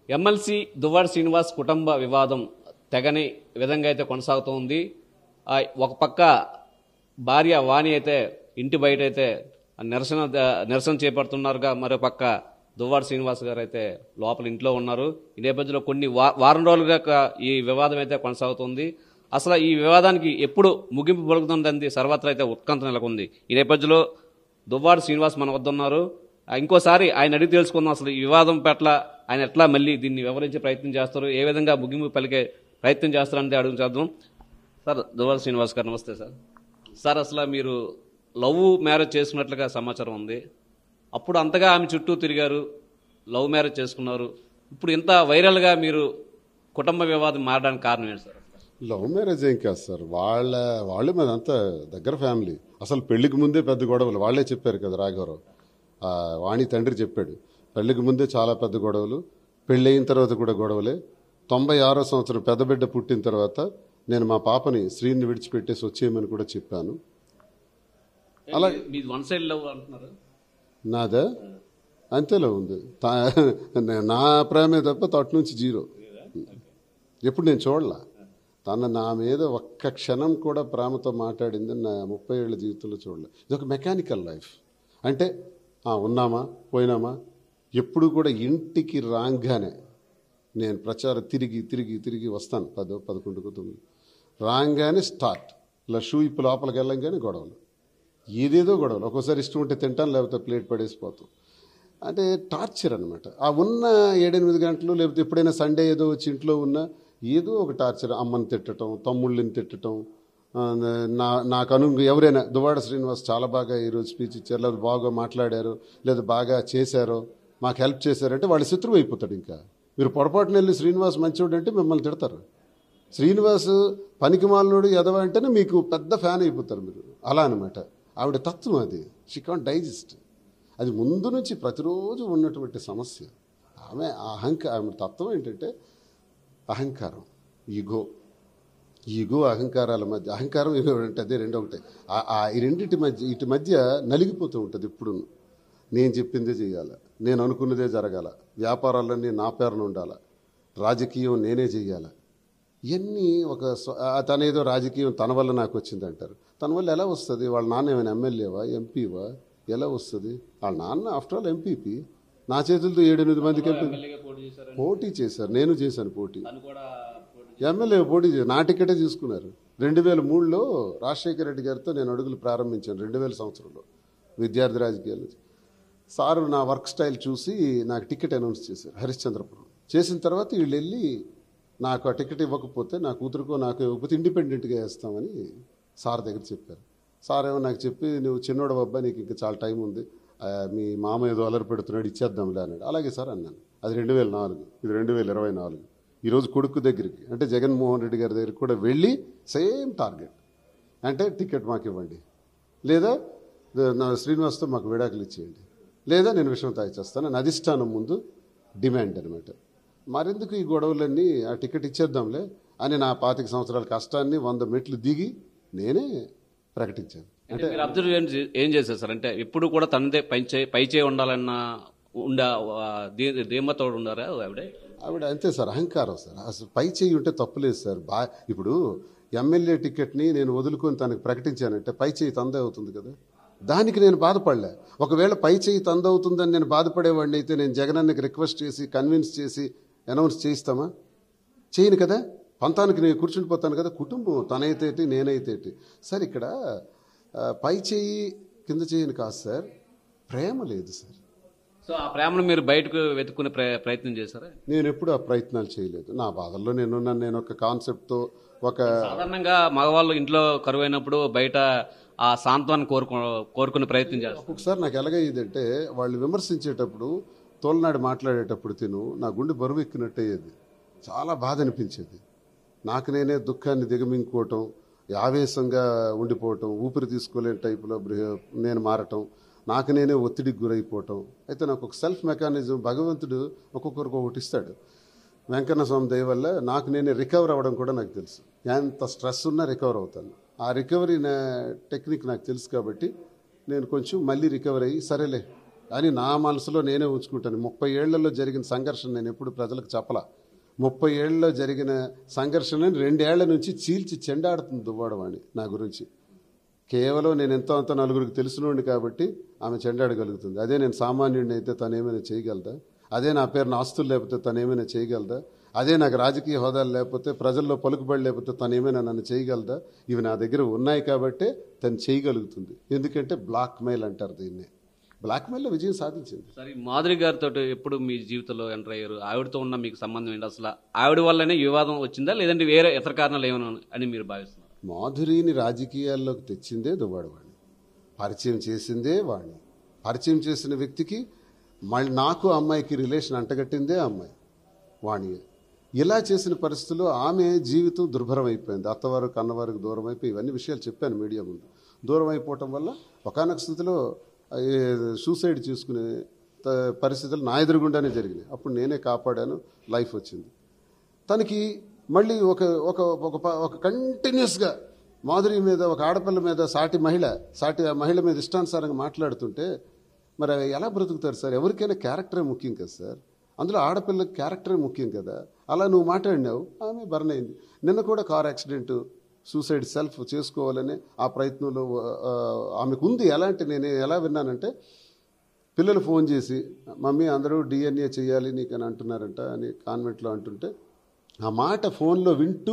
MLC Duvvada Srinivas కుటుంబ వివాదం తెగని విధంగా అయితే కొనసాగుతోంది ఆ, ఒక పక్క భార్య వాణి అయితే ఇంటి బయట అయితే నిరసన నిరసన చేపడుతున్నారుగా మరో పక్క దువ్వాడ శ్రీనివాస్ గారు అయితే లోపల ఇంట్లో ఉన్నారు ఈ నేపథ్యంలో కొన్ని వా- వారం రోజులుగా క- ఈ వివాదం అయితే కొనసాగుతుంది అసలు ఈ వివాదానికి ఎప్పుడు ముగింపు పలుకుతుందని సర్వత్రా అయితే ఉత్కంఠ నెలకొంది ఈ నేపథ్యంలో దువ్వాడ శ్రీనివాస్ మన వద్ద ఉన్నారు ఆ, ఇంకోసారి ఆయన అడిగి తెలుసుకుందాం అసలు ఈ వివాదం పట్ల ఆయన ఎట్లా మళ్ళీ దీన్ని వివరించే ప్రయత్నం చేస్తారు ఏ విధంగా ముగింపు పలికే ప్రయత్నం చేస్తారంటే అడుగు చేద్దాం సార్ దువ్వాడ శ్రీనివాస్ గారు నమస్తే సార్ సార్ అసలు మీరు లవ్ మ్యారేజ్ చేసుకున్నట్లుగా సమాచారం ఉంది అప్పుడు అంతగా ఆమె చుట్టూ తిరిగారు లవ్ మ్యారేజ్ చేసుకున్నారు ఇప్పుడు ఇంత వైరల్గా మీరు కుటుంబ వివాదం మారడానికి కారణం ఏంటి సార్ లవ్ మ్యారేజ్ ఏం కాదు సార్ వాళ్ళ వాళ్ళు మీద అంతా దగ్గర ఫ్యామిలీ అసలు పెళ్లికి ముందే పెద్ద గొడవలు వాళ్ళే చెప్పారు కదా రాఘవరావు ఆ, వాణి తండ్రి చెప్పాడు పెళ్లికి ముందే చాలా పెద్ద గొడవలు పెళ్ళి అయిన తర్వాత కూడా గొడవలే తొంభై ఆరో సంవత్సరం పెద్ద బిడ్డ పుట్టిన తర్వాత నేను మా పాపని శ్రీని విడిచిపెట్టేసి వచ్చేయమని కూడా చెప్పాను అలా మీది వన్ సైడ్ లవ్ అంటున్నారు నాదా అంతేలా ఉంది తా- నా ప్రేమే తప్ప తొట్టు నుంచి జీరో ఎప్పుడు నేను చూడలా తన నా మీద ఒక్క క్షణం కూడా ప్రేమతో మాట్లాడింది నా ముప్పై ఏళ్ళ జీవితంలో చూడలే ఇది ఒక మెకానికల్ లైఫ్ అంటే ఆ, ఉన్నామా పోయినామా ఎప్పుడు కూడా ఇంటికి రాగానే నేను ప్రచారం తిరిగి తిరిగి తిరిగి వస్తాను పదో పదకొండుకు తొమ్మిది రాగానే స్టార్ట్ ఇలా షూ ఇప్పు లోపలికి వెళ్ళంగానే గొడవలు ఏదేదో గొడవలు ఒక్కోసారి ఇష్టం ఉంటే తింటాను లేకపోతే ప్లేట్ పడేసిపోతాం అంటే టార్చర్ అనమాట ఆ ఉన్న ఏడెనిమిది గంటలు లేకపోతే ఎప్పుడైనా సండే ఏదో వచ్చి ఇంట్లో ఉన్నా ఏదో ఒక టార్చర్ అమ్మని తిట్టడం తమ్ముళ్ళని తిట్టడం ఆ, నా నాకు అను ఎవరైనా దువాడ శ్రీనివాస్ చాలా బాగా ఈరోజు స్పీచ్ ఇచ్చారు లేదా బాగా మాట్లాడారు లేదా బాగా చేశారో మాకు హెల్ప్ చేశారంటే వాళ్ళు శత్రువు అయిపోతాడు ఇంకా మీరు పొరపాటున వెళ్ళి శ్రీనివాస్ మంచివాడు అంటే మిమ్మల్ని తిడతారు శ్రీనివాస్ పనికిమాలినోడు ఎదవ అంటేనే మీకు పెద్ద ఫ్యాన్ అయిపోతారు మీరు అలా అనమాట ఆవిడ తత్వం అది షీ కాంట్ డైజెస్ట్ అది ముందు నుంచి ప్రతిరోజు ఉన్నటువంటి సమస్య ఆమె ఆ అహంక ఆమె తత్వం ఏంటంటే అహంకారం ఈగో ఈగో అహంకారాల మధ్య అహంకారం ఈగో అంటే అదే రెండు ఒకటే ఆ- ఆ ఈ రెండింటి మధ్య ఇటు మధ్య నలిగిపోతూ ఉంటుంది ఇప్పుడు నేను చెప్పిందే చేయాలి నేను అనుకున్నదే జరగాల వ్యాపారాలన్నీ నా పేరున ఉండాలి రాజకీయం నేనే చెయ్యాలి ఇవన్నీ ఒక స్వ- ఆ తనేదో రాజకీయం తన వల్ల నాకు వచ్చింది అంటారు తన వల్ల ఎలా వస్తుంది వాళ్ళ నాన్న ఏమైనా ఎమ్మెల్యేవా ఎంపీవా ఎలా వస్తుంది వాళ్ళ నాన్న ఆఫ్టర్ ఆల్ ఎంపీపీ నా చేతులతో ఏడెనిమిది మందికి ఎంపీ ఎమ్మెల్యేగా పోటీ చేశారు పోటీ చేశారు నేను చేశాను పోటీ తను కూడా పోటీ ఎమ్మెల్యే పోటీ చేశారు నా టికెటే తీసుకున్నారు రెండు వేల మూడులో రాజశేఖర రెడ్డి గారితో నేను అడుగులు ప్రారంభించాను రెండు వేల సంవత్సరంలో విద్యార్థి రాజకీయాల నుంచి సారు నా వర్క్ స్టైల్ చూసి నాకు టికెట్ అనౌన్స్ చేశారు హరిశ్చంద్రపురం చేసిన తర్వాత వీళ్ళు వెళ్ళి నాకు ఆ టికెట్ ఇవ్వకపోతే నా కూతురుకో నాకు ఇవ్వకపోతే ఇండిపెండెంట్గా వేస్తామని సార్ దగ్గర చెప్పారు సార్ ఏమో నాకు చెప్పి నువ్వు చిన్నోడు అబ్బాయి నీకు ఇంకా చాలా టైం ఉంది ఆ, మీ మామ ఏదో అలరి పెడుతున్నాడు ఇచ్చేద్దాంలే అన్నాడు అలాగే సార్ అన్నాను అది రెండు వేల నాలుగు ఇది రెండు వేల ఇరవై నాలుగు ఈరోజు కొడుకు దగ్గరికి అంటే జగన్మోహన్ రెడ్డి గారి దగ్గరికి కూడా వెళ్ళి సేమ్ టార్గెట్ అంటే టికెట్ మాకు ఇవ్వండి లేదా ద- నా శ్రీనివాస్తో మాకు విడాకులు ఇచ్చేయండి లేదా నేను విషయం తాగిచేస్తాను అని అధిష్టానం ముందు డిమాండ్ అనమాట మరెందుకు ఈ గొడవలన్నీ ఆ టికెట్ ఇచ్చేద్దాంలే అని నా పాతిక సంవత్సరాల కష్టాన్ని వంద మెట్లు దిగి నేనే ప్రకటించాను అంటే మీరు అబ్జర్వ్ ఏం చే- ఏం చేశారు సార్ అంటే ఎప్పుడు కూడా తనదే పై చే పై చేయి ఉండాలన్న ఉండ దీ- ధీమతో ఉండారా ఆవిడ ఆవిడ అంతే సార్ అహంకారం సార్ అసలు పై చేయి ఉంటే తప్పులేదు సార్ బా ఇప్పుడు ఎమ్మెల్యే టికెట్ని నేను వదులుకొని తనకు ప్రకటించానంటే పై చేయి తందే అవుతుంది కదా దానికి నేను బాధపడలే ఒకవేళ పై చేయి తందవుతుందని నేను బాధపడేవాడిని అయితే నేను జగనన్నకి రిక్వెస్ట్ చేసి కన్విన్స్ చేసి అనౌన్స్ చేయిస్తామా చేయను కదా పంతానికి నేను కూర్చుండిపోతాను కదా కుటుంబం తనైతేటి నేనైతేటి సార్ ఇక్కడ ఆ, పై చేయి కింద చేయని కాదు సార్ ప్రేమ లేదు సార్ సో ఆ ప్రేమను మీరు బయటకు వెతుక్కునే ప్రయ- ప్రయత్నం చేశారా నేను ఎప్పుడు ఆ ప్రయత్నాలు చేయలేదు నా బాధల్లో నేనున్నాను నేను ఒక కాన్సెప్ట్తో ఒక సాధారణంగా మగవాళ్ళు ఇంట్లో కరువైనప్పుడు బయట ఆ సాంత్వాన్ని కోరుకో కోరుకునే ప్రయత్నం చేస్తారు ఒకసారి నాకు ఎలాగయ్యేదంటే వాళ్ళు విమర్శించేటప్పుడు తోలనాడు మాట్లాడేటప్పుడు తిను నా గుండె బరువు ఎక్కినట్టు అయ్యేది చాలా బాధ అనిపించేది నాకు నేనే దుఃఖాన్ని దిగమింగుకోవటం ఆవేశంగా ఉండిపోవటం ఊపిరి తీసుకోలేని టైపులో బ్రిహ- నేను మారటం నాకు నేనే ఒత్తిడికి గురైపోవటం అయితే నాకు ఒక సెల్ఫ్ మెకానిజం భగవంతుడు ఒక్కొక్కరికి ఒకటి ఇస్తాడు వెంకన్న స్వామి దయ వల్ల నాకు నేనే రికవర్ అవ్వడం కూడా నాకు తెలుసు ఎంత స్ట్రెస్ ఉన్నా రికవర్ అవుతాను ఆ రికవరీ నా టెక్నిక్ నాకు తెలుసు కాబట్టి నేను కొంచెం మళ్ళీ రికవర్ అయ్యి సరేలే అని నా మనసులో నేనే ఉంచుకుంటాను ముప్పై ఏళ్లలో జరిగిన సంఘర్షణ నేను ఎప్పుడు ప్రజలకు చెప్పలా ముప్పై ఏళ్ళలో జరిగిన సంఘర్షణని రెండేళ్ల నుంచి చీల్చి చెండాడుతుంది దువ్వాడవాణి నా గురించి కేవలం నేను ఎంతో అంత నలుగురికి తెలిసినోండి కాబట్టి ఆమె చెండాడగలుగుతుంది అదే నేను సామాన్యుడిని అయితే తను ఏమైనా చేయగలదా అదే నా పేరున ఆస్తులు లేకపోతే తను ఏమైనా చేయగలదా అదే నాకు రాజకీయ హోదాలు లేకపోతే ప్రజల్లో పలుకుబడి లేకపోతే తను ఏమైనా నన్ను చేయగలదా ఇవి నా దగ్గర ఉన్నాయి కాబట్టే తను చేయగలుగుతుంది ఎందుకంటే బ్లాక్ మెయిల్ అంటారు దీన్ని బ్లాక్ మెయిల్లో విజయం సాధించింది సరే ఈ మాధురి గారితో ఎప్పుడు మీ జీవితంలో ఎంటర్ అయ్యారు ఆవిడతో ఉన్న మీకు సంబంధం ఏంటి అసలు ఆవిడ వల్లనే ఈ వివాదం వచ్చిందా లేదంటే వేరే ఇతర కారణాలు ఏమైనా అని మీరు భావిస్తున్నారు మాధురిని రాజకీయాల్లోకి తెచ్చిందే దువ్వాడవాణి పరిచయం చేసిందే వాణ్ణి పరిచయం చేసిన వ్యక్తికి మళ్ళీ నాకు ఆ అమ్మాయికి రిలేషన్ అంటగట్టిందే ఆ అమ్మాయి వాణి ఇలా చేసిన పరిస్థితుల్లో ఆమె జీవితం దుర్భరం అయిపోయింది అత్తవారు కన్నవారికి దూరం అయిపోయి ఇవన్నీ విషయాలు చెప్పాను మీడియా ముందు దూరం అయిపోవటం వల్ల ఒకనొక స్థితిలో ఏ, సూసైడ్ చేసుకునే త- పరిస్థితులు నా ఎదురుగుండానే జరిగినాయి అప్పుడు నేనే కాపాడాను లైఫ్ వచ్చింది తనకి మళ్ళీ ఒక ఒక ఒక ప- ఒక కంటిన్యూస్గా మాధురి మీద ఒక ఆడపిల్ల మీద సాటి మహిళ సాటి ఆ మహిళ మీద ఇష్టానుసారంగా మాట్లాడుతుంటే మరి అవి ఎలా బ్రతుకుతారు సార్ ఎవరికైనా క్యారెక్టరే ముఖ్యం కదా సార్ అందులో ఆడపిల్లకి క్యారెక్టరే ముఖ్యం కదా అలా నువ్వు మాట్లాడినావు ఆమె బర్న్ అయింది నిన్న కూడా కార్ యాక్సిడెంట్ సూసైడ్ సెల్ఫ్ చేసుకోవాలని ఆ ప్రయత్నంలో ఆ, ఆమెకు ఉంది ఎలాంటి నేను ఎలా విన్నానంటే పిల్లలు ఫోన్ చేసి మమ్మీ అందరూ డిఎన్ఏ చేయాలి నీకు అని అంటున్నారంట అని కాన్వెంట్లో అంటుంటే ఆ మాట ఫోన్లో వింటూ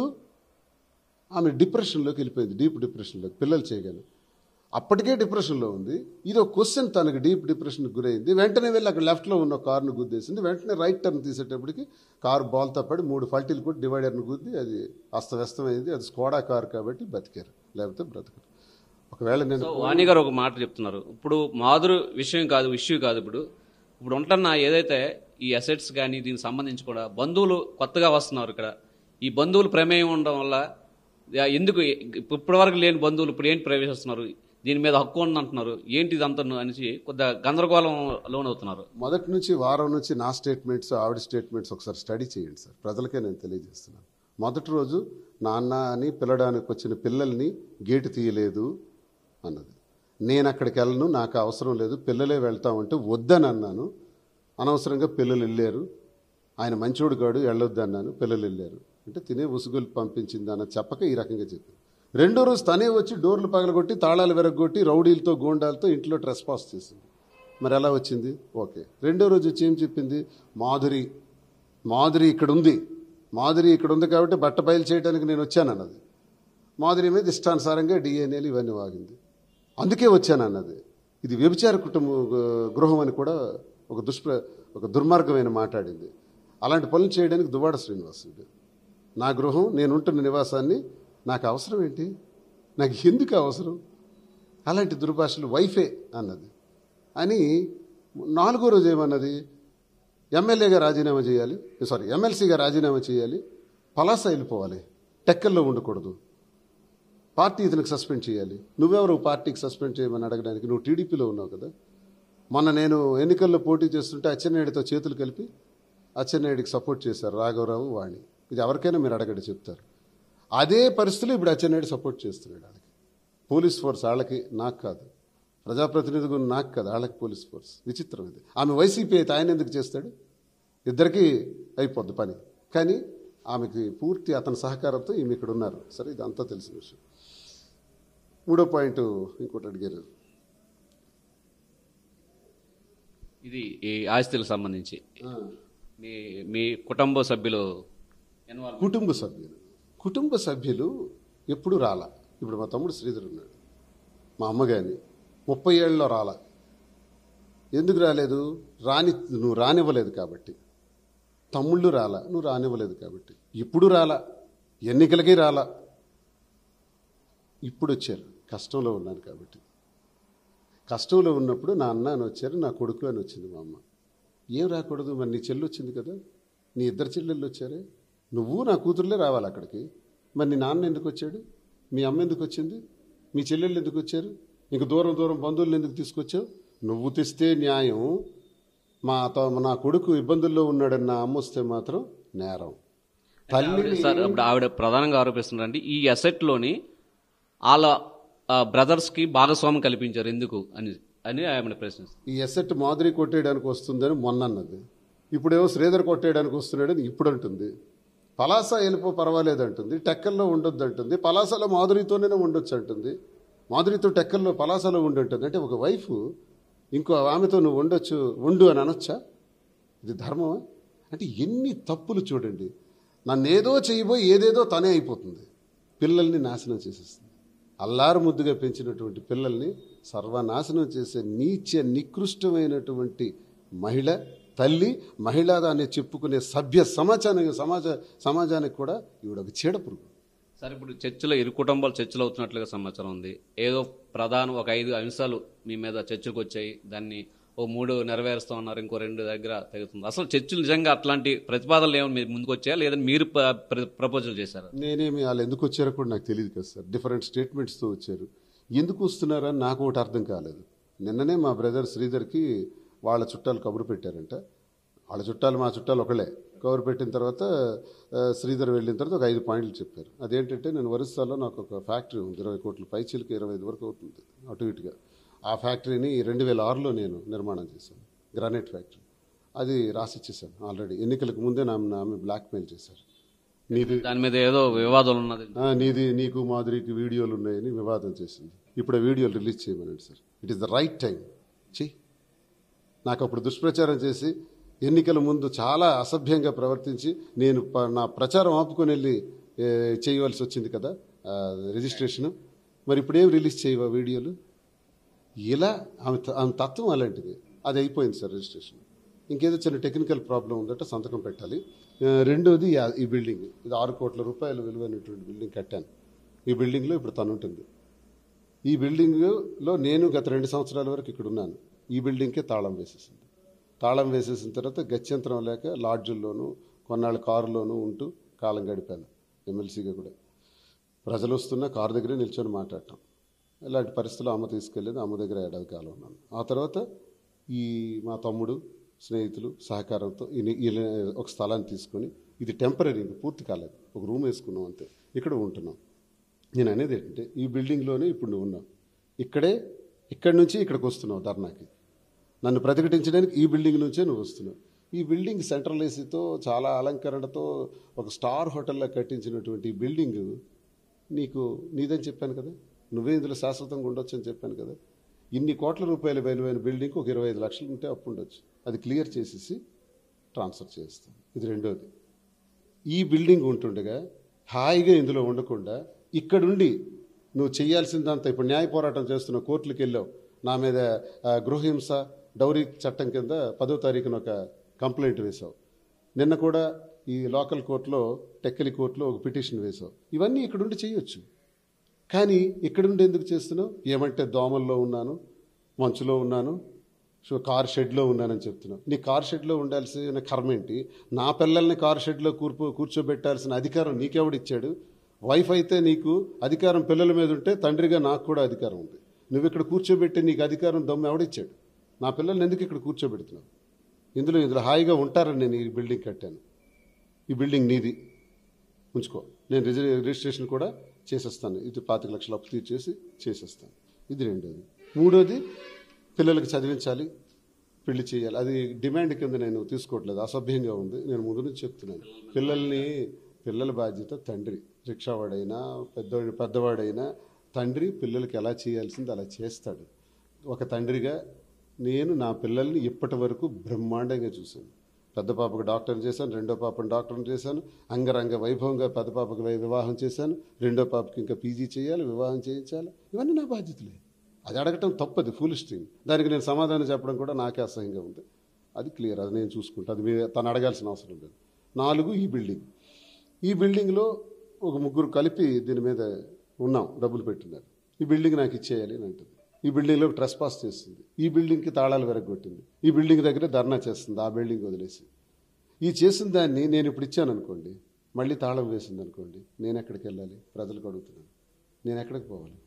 ఆమె డిప్రెషన్లోకి వెళ్ళిపోయింది డీప్ డిప్రెషన్లోకి పిల్లలు చేయగానే అప్పటికే డిప్రెషన్లో ఉంది ఇది ఒక క్వశ్చన్ తనకి డీప్ డిప్రెషన్కి గురైంది వెంటనే వెళ్ళి అక్కడ లెఫ్ట్లో ఉన్న కారును గుద్దేసింది వెంటనే రైట్ టర్న్ తీసేటప్పటికి కారు బాల్తో పడి మూడు ఫల్టీలు కొట్టి డివైడర్ను గుద్ది అది అస్తవ్యస్తమైంది అది స్కోడా కారు కాబట్టి బతికారు లేకపోతే బ్రతకరు ఒకవేళ నేను సో వాణి గారు ఒక మాట చెప్తున్నారు ఇప్పుడు మాధురు విషయం కాదు ఇష్యూ కాదు ఇప్పుడు ఇప్పుడు ఉంటున్న ఏదైతే ఈ అసెట్స్ కానీ దీనికి సంబంధించి కూడా బంధువులు కొత్తగా వస్తున్నారు ఇక్కడ ఈ బంధువులు ప్రమేయం ఉండడం వల్ల యా- ఎందుకు ఇప్పటి వరకు లేని బంధువులు ఇప్పుడు ఏంటి ప్రవేశిస్తున్నారు దీని మీద హక్కు ఉంది అంటున్నారు ఏంటి ఇదంతా అనేసి కొద్దిగా గందరగోళం లోనవుతున్నారు మొదటి నుంచి వారం నుంచి నా స్టేట్మెంట్స్ ఆవిడ స్టేట్మెంట్స్ ఒకసారి స్టడీ చేయండి సార్ ప్రజలకే నేను తెలియజేస్తున్నాను మొదటి రోజు నాన్న అని పిల్లడానికి వచ్చిన పిల్లల్ని గేటు తీయలేదు అన్నది నేను అక్కడికి వెళ్ళను నాకు అవసరం లేదు పిల్లలే వెళ్తామంటే వద్దని అన్నాను అనవసరంగా పిల్లలు వెళ్ళారు ఆయన మంచోడు కాడు వెళ్ళొద్దు అన్నాను పిల్లలు వెళ్ళారు అంటే తినే ఉసుగులు పంపించింది అన్న చెప్పక ఈ రకంగా చెప్పాను రెండో రోజు తనే వచ్చి డోర్లు పగలగొట్టి తాళాలు విరగొట్టి రౌడీలతో గోండాలతో ఇంట్లో ట్రెస్ పాస్ చేసింది మరి ఎలా వచ్చింది ఓకే రెండో రోజు వచ్చి ఏం చెప్పింది మాధురి మాధురి ఇక్కడ ఉంది మాధురి ఇక్కడ ఉంది కాబట్టి బట్ట బయలు చేయడానికి నేను వచ్చాను అన్నది మాధురి మీద ఇష్టానుసారంగా డిఎన్ఏలు ఇవన్నీ వాగింది అందుకే వచ్చాను అన్నది ఇది వ్యభిచార కుటుంబ గృహం అని కూడా ఒక దుష్ప్ర ఒక దుర్మార్గమైన మాట్లాడింది అలాంటి పనులు చేయడానికి దువ్వాడ శ్రీనివాసుడు నా గృహం నేను ఉంటున్న నివాసాన్ని నాకు అవసరం ఏంటి నాకు ఎందుకు అవసరం అలాంటి దుర్భాషలు వైఫే అన్నది అని నాలుగో రోజు ఏమన్నది ఎమ్మెల్యేగా రాజీనామా చేయాలి సారీ ఎమ్మెల్సీగా రాజీనామా చేయాలి పలాస వెళ్ళిపోవాలి టెక్కల్లో ఉండకూడదు పార్టీ ఇతనికి సస్పెండ్ చేయాలి నువ్వెవరు పార్టీకి సస్పెండ్ చేయమని అడగడానికి నువ్వు టీడీపీలో ఉన్నావు కదా మొన్న నేను ఎన్నికల్లో పోటీ చేస్తుంటే అచ్చెన్నాయుడితో చేతులు కలిపి అచ్చెన్నాయుడికి సపోర్ట్ చేశారు రాఘవరావు వాణి ఇది ఎవరికైనా మీరు అడగండి చెప్తారు అదే పరిస్థితులు ఇప్పుడు అచ్చెన్నాయుడు సపోర్ట్ చేస్తున్నాడు వాళ్ళకి పోలీస్ ఫోర్స్ వాళ్ళకి నాకు కాదు ప్రజాప్రతినిధులు నాకు కాదు వాళ్ళకి పోలీస్ ఫోర్స్ విచిత్రం ఇది ఆమె వైసీపీ అయితే ఆయన ఎందుకు చేస్తాడు ఇద్దరికీ అయిపోద్ది పని కానీ ఆమెకి పూర్తి అతని సహకారంతో ఈమె ఇక్కడ ఉన్నారు సరే ఇదంతా తెలిసిన విషయం మూడో పాయింట్ ఇంకోటి అడిగారు ఇది ఈ ఆస్తులకు సంబంధించి మీ మీ కుటుంబ సభ్యులు ఇన్వాల్వ్ కుటుంబ సభ్యులు కుటుంబ సభ్యులు ఎప్పుడు రాలా ఇప్పుడు మా తమ్ముడు శ్రీధర్ ఉన్నాడు మా అమ్మ కానీ ముప్పై ఏళ్ళలో రాలా ఎందుకు రాలేదు రాని నువ్వు రానివ్వలేదు కాబట్టి తమ్ముళ్ళు రాలా నువ్వు రానివ్వలేదు కాబట్టి ఇప్పుడు రాలా ఎన్నికలకి రాలా ఇప్పుడు వచ్చారు కష్టంలో ఉన్నాను కాబట్టి కష్టంలో ఉన్నప్పుడు నా అన్న అని వచ్చారు నా కొడుకు అని వచ్చింది మా అమ్మ ఏం రాకూడదు మరి నీ చెల్లి వచ్చింది కదా నీ ఇద్దరు చెల్లెళ్ళు వచ్చారే నువ్వు నా కూతురులే రావాలి అక్కడికి మరి నీ నాన్న ఎందుకు వచ్చాడు మీ అమ్మ ఎందుకు వచ్చింది మీ చెల్లెళ్ళు ఎందుకు వచ్చారు ఇంక దూరం దూరం బంధువులను ఎందుకు తీసుకొచ్చావు నువ్వు తెస్తే న్యాయం మా త- నా కొడుకు ఇబ్బందుల్లో ఉన్నాడని నా అమ్మ వస్తే మాత్రం నేరం తల్లిని సార్ ఇప్పుడు ఆవిడ ప్రధానంగా ఆరోపిస్తున్నారంటే ఈ అసెట్ లోని వాళ్ళ బ్రదర్స్ కి భాగస్వామ్యం కల్పించారు ఎందుకు అని అని ఆమె ప్రశ్నిస్తారు ఈ ఎసెట్ మాదిరి కొట్టేయడానికి వస్తుందని మొన్న అన్నది ఇప్పుడేమో శ్రీధర్ కొట్టేయడానికి వస్తున్నాడని ఇప్పుడు అంటుంది పలాస వెళ్ళిపో పర్వాలేదు అంటుంది టెక్కల్లో ఉండొద్దు అంటుంది పలాసలో మాధురితోనే ఉండొచ్చు అంటుంది మాధురితో టెక్కల్లో పలాసలో ఉండి ఉంటుంది అంటే ఒక వైఫ్ ఇంకో ఆమెతో నువ్వు ఉండొచ్చు ఉండు అని అనొచ్చా ఇది ధర్మమా అంటే ఎన్ని తప్పులు చూడండి నన్ను ఏదో చేయబోయి ఏదేదో తనే అయిపోతుంది పిల్లల్ని నాశనం చేసేస్తుంది అల్లారు ముద్దుగా పెంచినటువంటి పిల్లల్ని సర్వనాశనం చేసే నీచ నికృష్టమైనటువంటి మహిళ తల్లి మహిళ దాన్ని చెప్పుకునే సభ్య సమాజానికి సమాజ సమాజానికి కూడా ఈవిడ ఒక చీడ పురుగు సార్ ఇప్పుడు చర్చలో ఇరు కుటుంబాలు చర్చలు అవుతున్నట్లుగా సమాచారం ఉంది ఏదో ప్రధాన ఒక ఐదు అంశాలు మీ మీద చర్చకు వచ్చాయి దాన్ని ఓ మూడు నెరవేరుస్తా ఉన్నారు ఇంకో రెండు దగ్గర తెగుతుంది అసలు చర్చలు నిజంగా అట్లాంటి ప్రతిపాదనలు ఏమైనా మీరు ముందుకు వచ్చాయా లేదంటే మీరు ప్రపోజల్ చేశారా నేనేమి వాళ్ళు ఎందుకు వచ్చారో కూడా నాకు తెలియదు కదా సార్ డిఫరెంట్ స్టేట్మెంట్స్తో వచ్చారు ఎందుకు వస్తున్నారని నాకు ఒకటి అర్థం కాలేదు నిన్ననే మా బ్రదర్ శ్రీధర్కి వాళ్ళ చుట్టాలు కబురు పెట్టారంట వాళ్ళ చుట్టాలు మా చుట్టాలు ఒకళ్ళే కబురు పెట్టిన తర్వాత ఆ, శ్రీధర్ వెళ్ళిన తర్వాత ఒక ఐదు పాయింట్లు చెప్పారు అదేంటంటే నేను ఒరిస్సాలో నాకు ఒక ఫ్యాక్టరీ ఉంది ఇరవై కోట్ల పైచీలకి ఇరవై ఐదు వరకు అవుతుంది అటు ఇటుగా ఆ ఫ్యాక్టరీని రెండు వేల ఆరులో నేను నిర్మాణం చేశాను గ్రానైట్ ఫ్యాక్టరీ అది రాసిచ్చేసాను ఆల్రెడీ ఎన్నికలకు ముందే నా ఆమె బ్లాక్మెయిల్ చేశారు నీది దాని మీద ఏదో వివాదం ఉన్నది ఆ, నీది నీకు మాధురికి వీడియోలు ఉన్నాయని వివాదం చేసింది ఇప్పుడు ఆ వీడియోలు రిలీజ్ చేయమనండి sir it is the right time చెయ్యి నాకు అప్పుడు దుష్ప్రచారం చేసి ఎన్నికల ముందు చాలా అసభ్యంగా ప్రవర్తించి నేను ప- నా ప్రచారం ఆపుకొని వెళ్ళి ఏ, చేయవలసి వచ్చింది కదా ఆ, రిజిస్ట్రేషన్ మరి ఇప్పుడేం రిలీజ్ చేయవా వీడియోలు ఇలా ఆమె త- ఆమె తత్వం అలాంటిది అది అయిపోయింది సార్ రిజిస్ట్రేషన్ ఇంకేదో చిన్న టెక్నికల్ ప్రాబ్లం ఉందంటే సంతకం పెట్టాలి ఆ, రెండోది ఆ- ఈ బిల్డింగ్ ఇది ఆరు కోట్ల రూపాయలు విలువైనటువంటి బిల్డింగ్ కట్టాను ఈ బిల్డింగ్లో ఇప్పుడు తను ఉంటుంది ఈ బిల్డింగ్లో నేను గత రెండు సంవత్సరాల వరకు ఇక్కడ ఉన్నాను ఈ బిల్డింగ్కే తాళం వేసేసింది తాళం వేసేసిన తర్వాత గత్యంతరం లేక లాడ్జుల్లోనూ కొన్నాళ్ళ కారులోనూ ఉంటూ కాలం గడిపాను ఎమ్మెల్సీగా కూడా ప్రజలు వస్తున్న కారు దగ్గరే నిల్చొని మాట్లాడటం ఇలాంటి పరిస్థితుల్లో అమ్మ తీసుకెళ్ళేది అమ్మ దగ్గర ఏడాది కాలం ఉన్నాను ఆ తర్వాత ఈ మా తమ్ముడు స్నేహితులు సహకారంతో ఈ- ఈ ఒక స్థలాన్ని తీసుకొని ఇది టెంపరీ ఇది పూర్తి కాలేదు ఒక రూమ్ వేసుకున్నాం అంతే ఇక్కడ ఉంటున్నాం నేను అనేది ఏంటంటే ఈ బిల్డింగ్లోనే ఇప్పుడు నువ్వు ఉన్నావు ఇక్కడే ఇక్కడి నుంచి ఇక్కడికి వస్తున్నావు ధర్నాకి నన్ను ప్రతిఘటించడానికి ఈ బిల్డింగ్ నుంచే నువ్వు వస్తున్నావు ఈ బిల్డింగ్ సెంట్రల్ ఏసీతో చాలా అలంకరణతో ఒక స్టార్ హోటల్లో కట్టించినటువంటి ఈ బిల్డింగ్ నీకు నీదని చెప్పాను కదా నువ్వే ఇందులో శాశ్వతంగా ఉండొచ్చు అని చెప్పాను కదా ఇన్ని కోట్ల రూపాయల విలువైన బిల్డింగ్ ఒక ఇరవై ఐదు లక్షలు ఉంటే అప్పు ఉండొచ్చు అది క్లియర్ చేసేసి ట్రాన్స్ఫర్ చేస్తాను ఇది రెండోది ఈ బిల్డింగ్ ఉంటుండగా హాయిగా ఇందులో ఉండకుండా ఇక్కడుండి నువ్వు చేయాల్సిందంతా ఇప్పుడు న్యాయ పోరాటం చేస్తున్న కోర్టులకు వెళ్ళావు నా మీద ఆ, గృహహింస డౌరీ చట్టం కింద పదో తారీఖున ఒక కంప్లైంట్ వేశావు నిన్న కూడా ఈ లోకల్ కోర్టులో టెక్కలి కోర్టులో ఒక పిటిషన్ వేశావు ఇవన్నీ ఇక్కడుండి చేయొచ్చు కానీ ఇక్కడుండి ఎందుకు చేస్తున్నావు ఏమంటే దోమల్లో ఉన్నాను మంచులో ఉన్నాను సో కార్ షెడ్లో ఉన్నానని చెప్తున్నావు నీ కార్ షెడ్లో ఉండాల్సిన కర్మ ఏంటి నా పిల్లల్ని కార్ షెడ్లో కూర్చో కూర్చోబెట్టాల్సిన అధికారం నీకెవడిచ్చాడు వైఫ్ అయితే నీకు అధికారం పిల్లల మీద ఉంటే తండ్రిగా నాకు కూడా అధికారం ఉంది నువ్వు ఇక్కడ కూర్చోబెట్టి నీకు అధికారం దమ్ము ఎవడిచ్చాడు నా పిల్లల్ని ఎందుకు ఇక్కడ కూర్చోబెడుతున్నావు ఇందులో ఇందులో హాయిగా ఉంటారని నేను ఈ బిల్డింగ్ కట్టాను ఈ బిల్డింగ్ నీది ఉంచుకో నేను రిజి రిజిస్ట్రేషన్ కూడా చేసేస్తాను ఇది పాతిక లక్షలు అప్పు తీర్చేసి చేసేస్తాను ఇది రెండోది మూడోది పిల్లలకి చదివించాలి పెళ్లి చేయాలి అది డిమాండ్ కింద నేను తీసుకోవట్లేదు అసభ్యంగా ఉంది నేను ముందు నుంచి చెప్తున్నాను పిల్లల్ని పిల్లల బాధ్యత తండ్రి రిక్షావాడైనా పెద్దవాడి పెద్దవాడైనా తండ్రి పిల్లలకి ఎలా చేయాల్సింది అలా చేస్తాడు ఒక తండ్రిగా నేను నా పిల్లల్ని ఇప్పటి వరకు బ్రహ్మాండంగా చూశాను పెద్ద పాపకు డాక్టర్ చేశాను రెండో పాపను డాక్టర్ చేశాను అంగరంగ వైభవంగా పెద్ద పాపకు వై- వివాహం చేశాను రెండో పాపకి ఇంకా పీజీ చేయాలి వివాహం చేయించాలి ఇవన్నీ నా బాధ్యతలే అది అడగటం తప్పది ఫుల్ స్ట్రింగ్ దానికి నేను సమాధానం చెప్పడం కూడా నాకే అసహ్యంగా ఉంది అది క్లియర్ అది నేను చూసుకుంటా అది మీ- తను అడగాల్సిన అవసరం లేదు నాలుగు ఈ బిల్డింగ్ ఈ బిల్డింగ్లో ఒక ముగ్గురు కలిపి దీని మీద ఉన్నాం డబ్బులు పెట్టినారు ఈ బిల్డింగ్ నాకు ఇచ్చేయాలి అని అంటుంది ఈ బిల్డింగ్లో ట్రెస్ పాస్ చేస్తుంది ఈ బిల్డింగ్కి తాళాలు వెరగొట్టింది ఈ బిల్డింగ్ దగ్గర ధర్నా చేస్తుంది ఆ బిల్డింగ్ వదిలేసి ఈ చేసిన దాన్ని నేను ఇప్పుడు ఇచ్చాను అనుకోండి మళ్ళీ తాళం వేసింది అనుకోండి నేను ఎక్కడికి వెళ్ళాలి ప్రజలకు అడుగుతున్నాను నేను ఎక్కడికి పోవాలి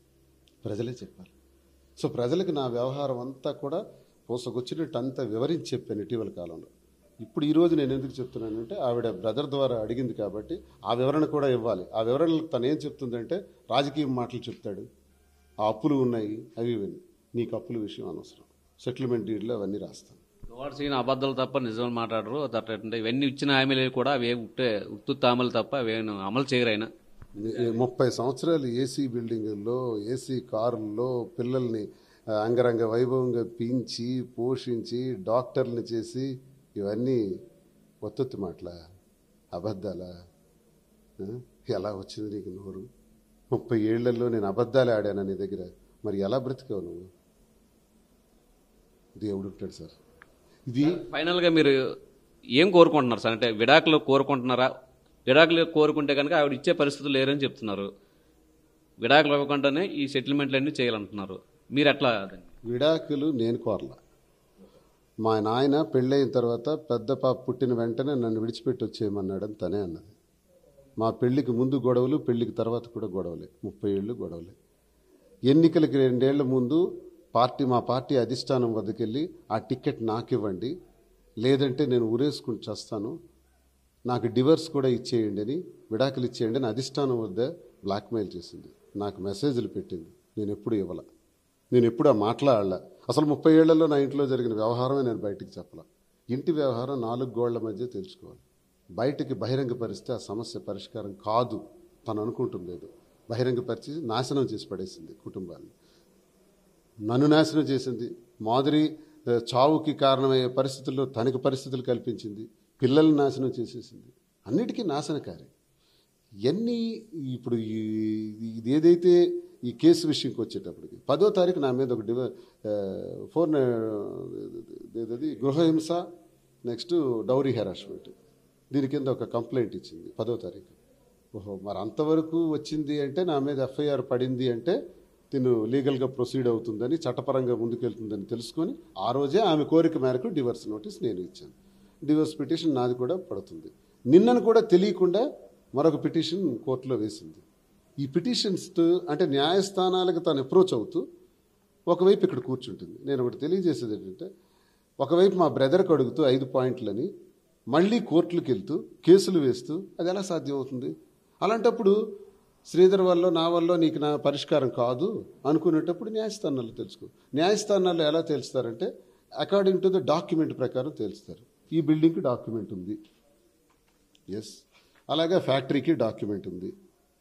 ప్రజలే చెప్పాలి సో ప్రజలకు నా వ్యవహారం అంతా కూడా పూసకొచ్చినట్టు అంతా వివరించి చెప్పాను ఇటీవల కాలంలో ఇప్పుడు ఈరోజు నేను ఎందుకు చెప్తున్నానంటే ఆవిడ బ్రదర్ ద్వారా అడిగింది కాబట్టి ఆ వివరణ కూడా ఇవ్వాలి ఆ వివరణలకు తను ఏం చెప్తుందంటే రాజకీయ మాటలు చెప్తాడు ఆ అప్పులు ఉన్నాయి అవి ఇవన్నీ నీకు అప్పుల విషయం అనవసరం సెటిల్మెంట్ డీడ్లో అవన్నీ రాస్తాను దువాడ సీన్ అబద్ధాలు తప్ప నిజం మాట్లాడరు దట్ అంటే ఇవన్నీ ఇచ్చిన హామీలు కూడా అవి ఉట్టే ఉత్తు తామలు తప్ప అవేను అమలు చేయరు ఆయన ఈ ముప్పై సంవత్సరాలు ఏసీ బిల్డింగుల్లో ఏసీ కారుల్లో పిల్లల్ని ఆ, అంగరంగ వైభవంగా పీంచి పోషించి డాక్టర్ని చేసి ఇవన్నీ ఒత్తొత్తి మాటల అబద్ధాలా ఆ? ఎలా వచ్చింది నీకు నోరు ముప్పై ఏళ్లలో నేను అబద్ధాలే ఆడాను నీ దగ్గర మరి ఎలా బ్రతికావు నువ్వు దేవుడు ఉంటాడు సార్ ఇది ఫైనల్గా మీరు ఏం కోరుకుంటున్నారు సార్ అంటే విడాకులు కోరుకుంటున్నారా విడాకులు కోరుకుంటే కనుక ఆవిడ ఇచ్చే పరిస్థితులు లేరని చెప్తున్నారు విడాకులు ఇవ్వకుండానే ఈ సెటిల్మెంట్లన్నీ చేయాలంటున్నారు మీరు ఎట్లా దాన్ని? విడాకులు నేను కోరలా మా నాయన పెళ్ళయిన తర్వాత పెద్ద పాప పుట్టిన వెంటనే నన్ను విడిచిపెట్టి వచ్చేయమన్నాడని తనే అన్నది మా పెళ్లికి ముందు గొడవలు పెళ్లికి తర్వాత కూడా గొడవలే ముప్పై ఏళ్ళు గొడవలే ఎన్నికలకి రెండేళ్ల ముందు పార్టీ మా పార్టీ అధిష్టానం వద్దకెళ్ళి ఆ టికెట్ నాకు ఇవ్వండి లేదంటే నేను ఊరేసుకుని చేస్తాను నాకు డివర్స్ కూడా ఇచ్చేయండి అని విడాకులు ఇచ్చేయండి అని అధిష్టానం వద్ద బ్లాక్మెయిల్ చేసింది నాకు మెసేజ్లు పెట్టింది నేను ఎప్పుడు ఇవ్వాల నేను ఎప్పుడు ఆ మాట్లాడలా అసలు ముప్పై ఏళ్లలో నా ఇంట్లో జరిగిన వ్యవహారమే నేను బయటికి చెప్పాల ఇంటి వ్యవహారం నాలుగు గోళ్ల మధ్య తెలుసుకోవాలి బయటికి బహిరంగపరిస్తే ఆ సమస్య పరిష్కారం కాదు తను అనుకుంటుండేది బహిరంగపరిచి నాశనం చేసి పడేసింది కుటుంబాన్ని నన్ను నాశనం చేసింది మాదిరి ఆ, చావుకి కారణమయ్యే పరిస్థితుల్లో తనకు పరిస్థితులు కల్పించింది పిల్లల్ని నాశనం చేసేసింది అన్నిటికీ నాశనకారి ఎన్ని ఇప్పుడు ఈ- ఇది ఏదైతే ఈ కేసు విషయంకి వచ్చేటప్పటికి పదో తారీఖు నా మీద ఒక డివ ఆ, ఫోన్ ఆ, ఏదది గృహహింస నెక్స్ట్ డౌరీ హెరాస్మెంట్ దీని కింద ఒక కంప్లైంట్ ఇచ్చింది పదో తారీఖు ఓహో మరి అంతవరకు వచ్చింది అంటే నా మీద ఎఫ్ఐఆర్ పడింది అంటే తిను లీగల్గా ప్రొసీడ్ అవుతుందని చట్టపరంగా ముందుకెళ్తుందని తెలుసుకొని ఆ రోజే ఆమె కోరిక మేరకు డివర్స్ నోటీస్ నేను ఇచ్చాను డివర్స్ పిటిషన్ నాది కూడా పడుతుంది నిన్నను కూడా తెలియకుండా మరొక పిటిషన్ కోర్టులో వేసింది ఈ పిటిషన్స్ అంటే న్యాయస్థానాలకు తను అప్రోచ్ అవుతూ ఒకవైపు ఇక్కడ కూర్చుంటుంది నేను ఒకటి తెలియజేసేది ఏంటంటే ఒకవైపు మా బ్రదర్కి అడుగుతూ ఐదు పాయింట్లని మళ్ళీ కోర్టులకు వెళ్తూ కేసులు వేస్తూ అది ఎలా సాధ్యం అవుతుంది అలాంటప్పుడు శ్రీధర్ వల్ల నా వల్ల నీకు నా పరిష్కారం కాదు అనుకునేటప్పుడు న్యాయస్థానాల్లో తెలుసుకో న్యాయస్థానాల్లో ఎలా తెలుస్తారంటే అకార్డింగ్ టు ద డాక్యుమెంట్ ప్రకారం తెలుస్తారు ఈ బిల్డింగ్కి డాక్యుమెంట్ ఉంది ఎస్ అలాగే ఫ్యాక్టరీకి డాక్యుమెంట్ ఉంది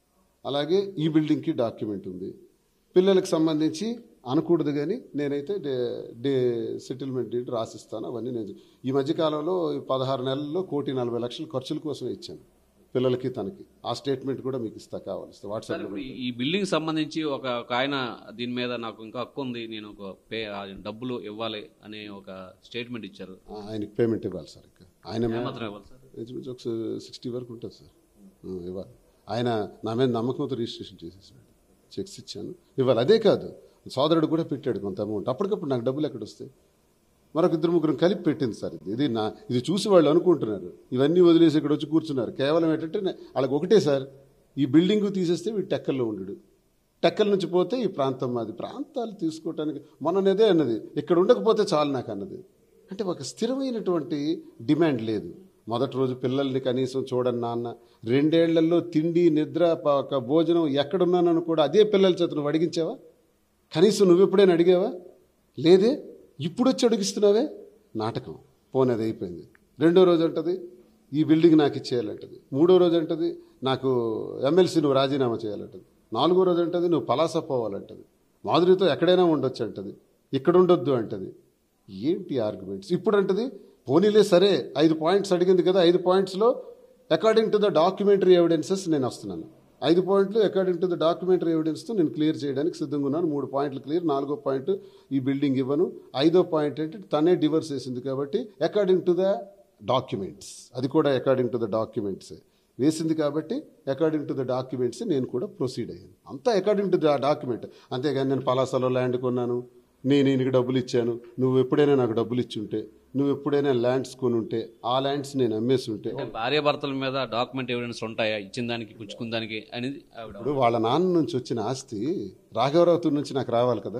అలాగే ఈ బిల్డింగ్కి డాక్యుమెంట్ ఉంది పిల్లలకు సంబంధించి అనకూడదు కానీ నేనైతే డే డే సెటిల్మెంట్ డీడ్ రాసిస్తాను అవన్నీ నేను ఈ మధ్యకాలంలో ఈ పదహారు నెలల్లో కోటి నలభై లక్షల ఖర్చుల కోసం ఇచ్చాను పిల్లలకి తనకి ఆ స్టేట్మెంట్ కూడా మీకు ఇస్తా కావాల్సి సార్ వాట్సాప్లో ఇప్పుడు ఈ- ఈ బిల్డింగ్ సంబంధించి ఒక ఒక ఆయన దీని మీద నాకు ఇంకా హక్కు ఉంది నేను ఒక పే ఆ డబ్బులు ఇవ్వాలి అనే ఒక స్టేట్మెంట్ ఇచ్చారు ఆయనకి పేమెంట్ ఇవ్వాలి సార్ ఇంకా ఆయన మీద ఏమాత్రం ఇవ్వాలి సార్ ఇంచుమించు ఒక సిక్స్టీ వరకు ఉంటుంది సార్ ఆ, ఇవ్వాలి ఆయన నా మీద నమ్మకంతో రిజిస్ట్రేషన్ చేసేసాడు చెక్స్ ఇచ్చాను ఇవ్వాలి అదే కాదు సోదరుడు కూడా పెట్టాడు కొంత అమౌంట్ అప్పటికప్పుడు నాకు డబ్బులు ఎక్కడ వస్తాయి మరొక ఇద్దరు ముగ్గురు కలిపి పెట్టింది సార్ ఇది ఇది నా ఇది చూసి వాళ్ళు అనుకుంటున్నారు ఇవన్నీ వదిలేసి ఇక్కడ వచ్చి కూర్చున్నారు కేవలం ఏంటంటే నే- వాళ్ళకి ఒకటే సార్ ఈ బిల్డింగ్ తీసేస్తే వీడు టెక్కల్లో ఉండడు టెక్కల నుంచి పోతే ఈ ప్రాంతం మాది ప్రాంతాలు తీసుకోవటానికి మొన్ననేదే అన్నది ఇక్కడ ఉండకపోతే చాలు నాకు అన్నది అంటే ఒక స్థిరమైనటువంటి డిమాండ్ లేదు మొదటి రోజు పిల్లల్ని కనీసం చూడండి నాన్న రెండేళ్లలో తిండి నిద్ర ప- భోజనం ఎక్కడున్నానని కూడా అదే పిల్లల చేత నువ్వు అడిగించావా కనీసం నువ్వు ఎప్పుడైనా అడిగావా లేదే ఇప్పుడు వచ్చి అడిగిస్తున్నావే నాటకం పోనీ అది అయిపోయింది రెండో రోజు అంటది ఈ బిల్డింగ్ నాకు ఇచ్చేయాలంటది మూడో రోజు అంటది నాకు ఎమ్మెల్సీ నువ్వు రాజీనామా చేయాలంటది నాలుగో రోజు అంటది నువ్వు పలాస పోవాలంటది మాధురితో ఎక్కడైనా ఉండొచ్చు అంటది ఇక్కడ ఉండొద్దు అంటది ఏంటి ఆర్గ్యుమెంట్స్ ఇప్పుడు అంటది పోనీలే సరే ఐదు పాయింట్స్ అడిగింది కదా ఐదు పాయింట్స్లో according to the documentary evidences నేను వస్తున్నాను ఐదు పాయింట్లు అకార్డింగ్ టు ద డాక్యుమెంటరీ ఎవిడెన్స్తో నేను క్లియర్ చేయడానికి సిద్ధంగా ఉన్నాను మూడు పాయింట్లు క్లియర్ నాలుగో పాయింట్ ఈ బిల్డింగ్ ఇవ్వను ఐదో పాయింట్ ఏంటి తనే డివర్స్ చేసింది కాబట్టి అకార్డింగ్ టు ద డాక్యుమెంట్స్ అది కూడా అకార్డింగ్ టు ద డాక్యుమెంట్స్ వేసింది కాబట్టి అకార్డింగ్ టు ద డాక్యుమెంట్స్ నేను కూడా ప్రొసీడ్ అయ్యాను అంతా అకార్డింగ్ టు ద డాక్యుమెంట్ అంతేగాని నేను పలాసలో ల్యాండ్ కొన్నాను నేను ఈయనకి డబ్బులు ఇచ్చాను నువ్వు ఎప్పుడైనా నాకు డబ్బులు ఇచ్చి ఉంటే నువ్వు ఎప్పుడైనా ల్యాండ్స్ కొని ఉంటే ఆ ల్యాండ్స్ నేను అమ్మేసి ఉంటే అంటే భార్య భర్తల మీద డాక్యుమెంట్ ఎవిడెన్స్ ఉంటాయా ఇచ్చిన దానికి పుచ్చుకున్న దానికి అనేది ఆవిడ ఇప్పుడు వాళ్ళ నాన్న నుంచి వచ్చిన ఆస్తి రాఘవరావు నుంచి నాకు రావాలి కదా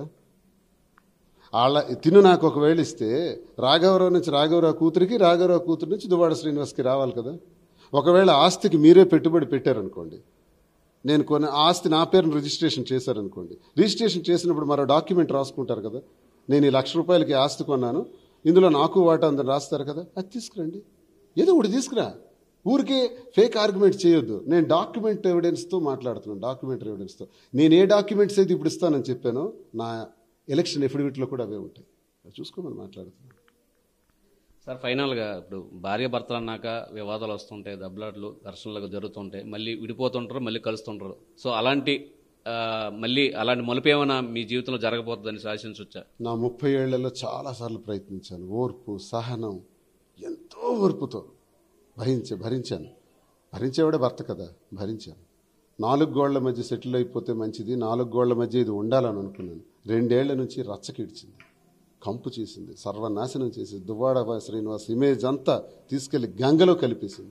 వాళ్ళ తిను నాకు ఒకవేళ ఇస్తే రాఘవరావు నుంచి రాఘవరావు కూతురికి రాఘవరావు కూతురు నుంచి దువాడ శ్రీనివాస్కి రావాలి కదా ఒకవేళ ఆస్తికి మీరే పెట్టుబడి పెట్టారనుకోండి నేను కొన్ని ఆస్తి నా పేరును రిజిస్ట్రేషన్ చేశారనుకోండి రిజిస్ట్రేషన్ చేసినప్పుడు మరో డాక్యుమెంట్ రాసుకుంటారు కదా నేను ఈ లక్ష రూపాయలకి ఆస్తి కొన్నాను ఇందులో నాకు వాటా అందరు రాస్తారు కదా అది తీసుకురండి ఏదో ఒకటి తీసుకురా ఊరికే ఫేక్ ఆర్గ్యుమెంట్ చేయొద్దు నేను డాక్యుమెంట్ ఎవిడెన్స్తో మాట్లాడుతున్నాను డాక్యుమెంటరీ ఎవిడెన్స్తో నేను ఏ డాక్యుమెంట్స్ అయితే ఇప్పుడు ఇస్తానని చెప్పానో నా ఎలక్షన్ ఎఫిడవిట్లో కూడా అవే ఉంటాయి అది చూసుకోమని మాట్లాడుతున్నాను సార్ ఫైనల్గా ఇప్పుడు భార్య భర్తలు అన్నాక వివాదాలు వస్తుంటాయి దెబ్బలాట్లు ఘర్షణలు జరుగుతుంటాయి మళ్ళీ విడిపోతుంటారు మళ్ళీ కలుస్తుంటారు సో అలాంటి ఆ, మళ్ళీ అలాంటి మలుపు ఏమైనా మీ జీవితంలో జరగబోతుందని శాసించవచ్చా నా ముప్పై ఏళ్లలో చాలాసార్లు ప్రయత్నించాను ఓర్పు సహనం ఎంతో ఓర్పుతో భరించే భరించాను భరించేవాడే భర్త కదా భరించాను నాలుగు గోళ్ల మధ్య సెటిల్ అయిపోతే మంచిది నాలుగు గోళ్ల మధ్య ఇది ఉండాలని అనుకున్నాను రెండేళ్ల నుంచి రచ్చకిడిచింది కంపు చేసింది సర్వనాశనం చేసింది దువ్వాడ శ్రీనివాస్ ఇమేజ్ అంతా తీసుకెళ్లి గంగలో కలిపేసింది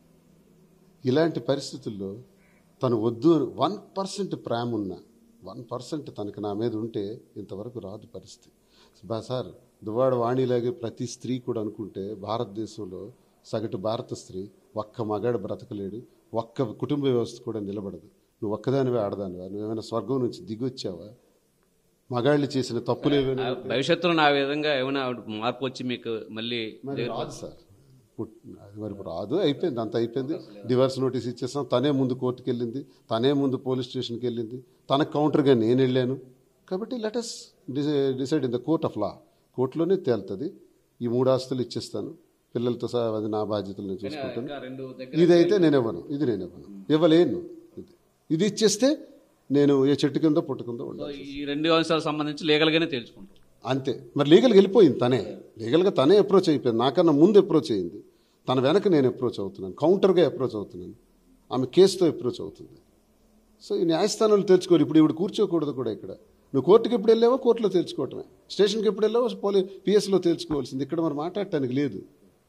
ఇలాంటి పరిస్థితుల్లో తను వద్దు వన్ పర్సెంట్ ప్రేమ ఉన్నా వన్ పర్సెంట్ తనకు నా మీద ఉంటే ఇంతవరకు రాదు పరిస్థితి బా సార్ దువ్వాడ వాణిలాగే ప్రతి స్త్రీ కూడా అనుకుంటే భారతదేశంలో సగటు భారత స్త్రీ ఒక్క మగాడు బ్రతకలేడు ఒక్క కుటుంబ వ్యవస్థ కూడా నిలబడదు నువ్వు ఒక్కదానివే ఆడదానివా నువ్వేమైనా స్వర్గం నుంచి దిగొచ్చావా మగాళ్ళు చేసిన తప్పులేవైనా ఆ భవిష్యత్తులో నా విధంగా ఏమైనా మార్పు వచ్చి మీకు మళ్ళీ మరి రాదు సార్ పుట్- అది మరి రాదు అయిపోయింది అంత అయిపోయింది డివర్స్ నోటీస్ ఇచ్చేసాం తనే ముందు కోర్టుకి వెళ్ళింది తనే ముందు పోలీస్ స్టేషన్కి వెళ్ళింది తన కౌంటర్గా నేను వెళ్ళాను కాబట్టి let's decide in the court of law కోర్టులోనే తేలుతుంది ఈ మూడు ఆస్తులు ఇచ్చేస్తాను పిల్లలతో సహా అది నా బాధ్యతలు నేను చూసుకుంటాను ఇంకా రెండు దగ్గర ఇది అయితే నేను ఇవ్వను ఇది నేను ఇవ్వను ఇవ్వలేను ఇది ఇది ఇచ్చేస్తే నేను ఏ చెట్టు కింద పుట్టు కింద ఉండాలి ఈ రెండు అంశాలకు సంబంధించి లీగల్గానే తేల్చుకుంటారు అంతే మరి లీగల్గా వెళ్ళిపోయింది తనే లీగల్గా తనే అప్రోచ్ అయిపోయింది నాకన్నా ముందు అప్రోచ్ అయింది తన వెనక నేను అప్రోచ్ అవుతున్నాను కౌంటర్గా అప్రోచ్ అవుతున్నాను ఆమె కేసుతో అప్రోచ్ అవుతుంది సో ఈ న్యాయస్థానాలు తెలుసుకోరు ఇప్పుడు ఇప్పుడు కూర్చోకూడదు కూడా ఇక్కడ నువ్వు కోర్టుకి ఎప్పుడు వెళ్ళావో కోర్టులో తేల్చుకోవటమే స్టేషన్కి ఎప్పుడు వెళ్ళావో పోలీ పిఎస్లో తేల్చుకోవాల్సింది ఇక్కడ మరి మాట్లాడటానికి లేదు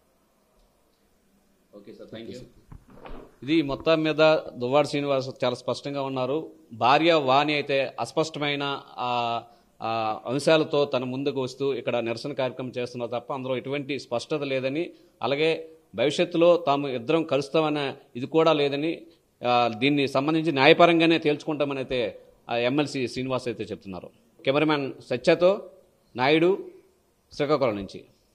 ఓకే సార్ థ్యాంక్ యూ ఇది మొత్తం మీద దువ్వాడ శ్రీనివాస్ చాలా స్పష్టంగా ఉన్నారు భార్య వాణి అయితే అస్పష్టమైన ఆ ఆ అంశాలతో తన ముందుకు వస్తూ ఇక్కడ నిరసన కార్యక్రమం చేస్తున్నారు తప్ప అందులో ఎటువంటి స్పష్టత లేదని అలాగే భవిష్యత్తులో తాము ఇద్దరం కలుస్తామన్న ఇది కూడా లేదని ఆ, దీన్ని సంబంధించి న్యాయపరంగానే తేల్చుకుంటామని అయితే ఆ ఎమ్మెల్సీ శ్రీనివాస్ అయితే చెప్తున్నారు కెమెరామ్యాన్ సత్యతో నాయుడు శ్రీకాకుళం నుంచి